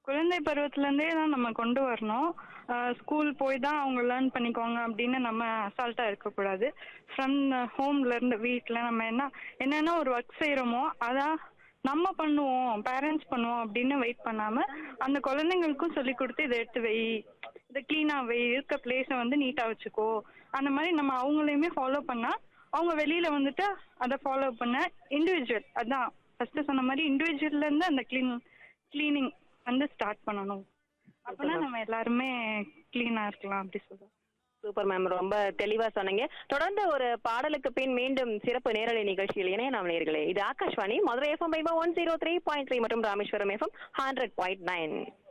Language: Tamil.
குழந்தை பருவத்திலேருந்தே தான் நம்ம கொண்டு வரணும் ஸ்கூல் போய் தான் அவங்க லேர்ன் பண்ணிக்குவாங்க அப்படின்னு நம்ம அசால்ட்டாக இருக்கக்கூடாது ஃப்ரம் ஹோம்லேருந்து வீட்டில் நம்ம என்ன என்னென்ன ஒரு ஒர்க் செய்கிறோமோ அதான் நம்ம பண்ணுவோம் பேரண்ட்ஸ் பண்ணுவோம் அப்படின்னு வெயிட் பண்ணாமல் அந்த குழந்தைங்களுக்கும் சொல்லி கொடுத்து இதை எடுத்து வை இதை க்ளீனாக வை இருக்க பிளேஸை வந்து நீட்டாக வச்சுக்கோ அந்த மாதிரி நம்ம அவங்களையுமே ஃபாலோ பண்ணால் அவங்க வெளியில் வந்துட்டு அதை ஃபாலோ பண்ண இண்டிவிஜுவல் அதான் ஃபஸ்ட்டு சொன்ன மாதிரி இண்டிவிஜுவல்லேருந்து அந்த க்ளீன் க்ளீனிங் வந்து ஸ்டார்ட் பண்ணணும் அப்போனா நம்ம எல்லாருமே க்ளீனாக இருக்கலாம் அப்படி சொல்லுவோம் சூப்பர் மேம் ரொம்ப தெளிவா சொன்னீங்க தொடர்ந்து ஒரு பாடலுக்கு பின் மீண்டும் சிறப்பு நேரலை நிகழ்ச்சியில் இணைய நாம் நேர்களே இது Akashvani Madurai FM one zero three point three மற்றும் Rameswaram FM hundred point nine